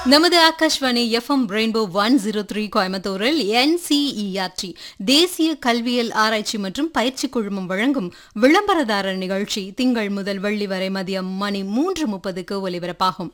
நமது Akashvani FM rainbow one zero three கோயம்புத்தூரில் NCERT தேசிய கல்வியல் ஆராய்ச்சி மற்றும் பயிற்சி குழுமம் வழங்கும் விளம்பரதாரர் நிகழ்ச்சி திங்கள் முதல் வெள்ளி வரை மதியம் மணி மூன்று முப்பதுக்கு ஒலிபரப்பாகும்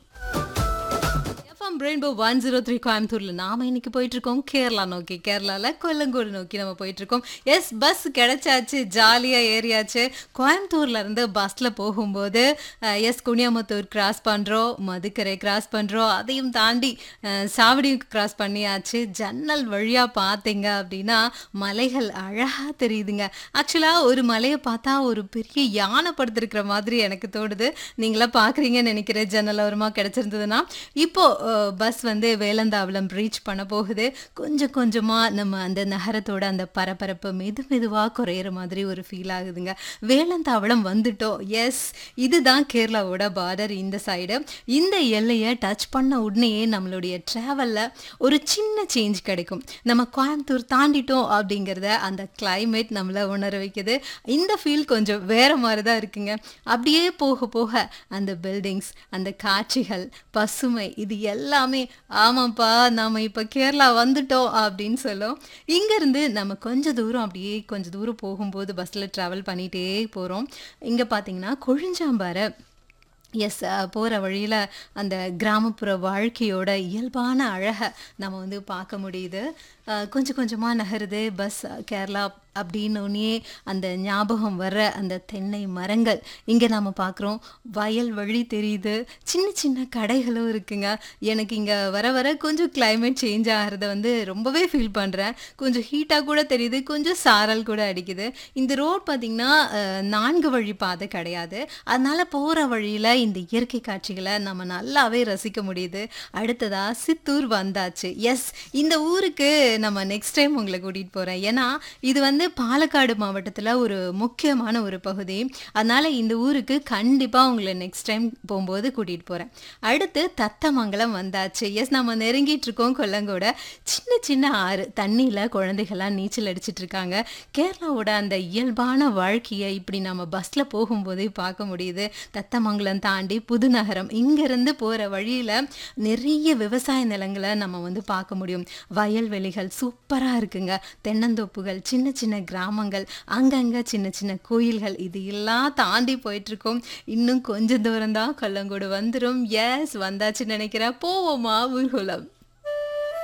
FM rainbow one zero three கோயம்புத்தூர்ல நாம இன்னைக்கு போயிட்டு இருக்கோம் கேரளா நோக்கி கேரளால கொல்லங்கோடு நோக்கி நம்ம போயிட்டு இருக்கோம் எஸ் பஸ் கிடைச்சாச்சு ஜாலியா ஏறியாச்சு கோயம்புத்தூர்ல இருந்து பஸ்ல போகும்போது எஸ் குனியாமுத்தூர் கிராஸ் பண்றோம் மதுக்கரை கிராஸ் பண்றோம் அதையும் தாண்டி அஹ், சாவடி கிராஸ் பண்ணியாச்சு ஜன்னல் வழியா பார்த்தீங்க அப்படின்னா மலைகள் அழகா தெரியுதுங்க ஆக்சுவலா ஒரு மலையை பார்த்தா ஒரு பெரிய யானை படுத்திருக்கிற மாதிரி எனக்கு தோணுது நீங்களா பாக்குறீங்கன்னு நினைக்கிறேன் ஜன்னல் ஓரமா கிடைச்சிருந்ததுன்னா இப்போ பஸ் வந்து வேலந்தாவளம் ரீச் பண்ண போகுது கொஞ்சம் கொஞ்சமா நம்ம அந்த நகரத்தோட அந்த பரபரப்பு மெது மெதுவா குறையிற மாதிரி ஒரு ஃபீல் ஆகுதுங்க வேலந்தாவளம் வந்துட்டோம் எஸ் இதுதான் கேரளாவோட பார்டர் இந்த சைடு இந்த எல்லையை டச் பண்ண உடனேயே நம்மளுடைய டிராவல்ல ஒரு சின்ன சேஞ்ச் கிடைக்கும் நம்ம கோயம்புத்தூர் தாண்டிட்டோம் அப்படிங்கிறத அந்த climate நம்மளை உணர வைக்குது இந்த ஃபீல் கொஞ்சம் வேற மாதிரி தான் இருக்குங்க அப்படியே போக போக அந்த பில்டிங்ஸ் அந்த காட்சிகள் பசுமை இது எல்லாமே ஆமாப்பா நாம இப்ப கேரளா வந்துட்டோம் அப்படின்னு சொல்லும் இங்க இருந்து நம்ம கொஞ்ச தூரம் அப்படியே கொஞ்ச தூரம் போகும்போது பஸ்ல டிராவல் பண்ணிட்டே போறோம் இங்க பாத்தீங்கன்னா கொழிஞ்சாம்பாறை எஸ் போகிற வழியில் அந்த கிராமப்புற வாழ்க்கையோட இயல்பான அழகை நம்ம வந்து பார்க்க முடியுது அஹ், கொஞ்சம் கொஞ்சமாக நகருது பஸ் கேரளா அப்படின்னோடனே அந்த ஞாபகம் வர அந்த தென்னை மரங்கள் இங்கே நாம் பார்க்குறோம் வயல் வழி தெரியுது சின்ன சின்ன கடைகளும் இருக்குங்க எனக்கு இங்கே வர வர கொஞ்சம் climate சேஞ்ச் ஆகிறத வந்து ரொம்பவே ஃபீல் பண்ணுறேன் கொஞ்சம் ஹீட்டாக கூட தெரியுது கொஞ்சம் சாரல் கூட அடிக்குது இந்த ரோட் பார்த்திங்கன்னா அஹ், நான்கு வழி பாதை கிடையாது அதனால போகிற வழியில் இந்த இயற்கை காட்சிகளை நம்ம நல்லாவே ரசிக்க முடியுது அடுத்ததா சித்தூர் வந்தாச்சு எஸ் இந்த ஊருக்கு நம்ம நெக்ஸ்ட் டைம் உங்களை கூட்டிகிட்டு போகிறேன் ஏன்னா இது வந்து பாலக்காடு மாவட்டத்தில் ஒரு முக்கியமான ஒரு பகுதி அதனால இந்த ஊருக்கு கண்டிப்பாக உங்களை நெக்ஸ்ட் டைம் போகும்போது கூட்டிகிட்டு போகிறேன் அடுத்து தத்தமங்கலம் வந்தாச்சு எஸ் நம்ம நெருங்கிட்டு இருக்கோம் கொல்லங்கோட சின்ன சின்ன ஆறு தண்ணியில் குழந்தைகள்லாம் நீச்சல் அடிச்சிட்டு இருக்காங்க கேரளாவோட அந்த இயல்பான வாழ்க்கையை இப்படி நம்ம பஸ்ஸில் போகும்போதே பார்க்க முடியுது தத்தமங்கலம் தாண்டி புதுநகரம் இங்கேருந்து போகிற வழியில் நிறைய விவசாய நிலங்களை நம்ம வந்து பார்க்க முடியும் வயல்வெளிகள் சூப்பராக இருக்குங்க தென்னந்தோப்புகள் சின்ன சின்ன கிராமங்கள் அங்கங்கே சின்ன சின்ன கோயில்கள் இது எல்லாம் தாண்டி போயிட்டுருக்கோம் இன்னும் கொஞ்சம் தூரம் தான் கொல்லங்கோடு வந்துடும் எஸ் வந்தாச்சுன்னு நினைக்கிறேன் போவோமா ஊர்குலம்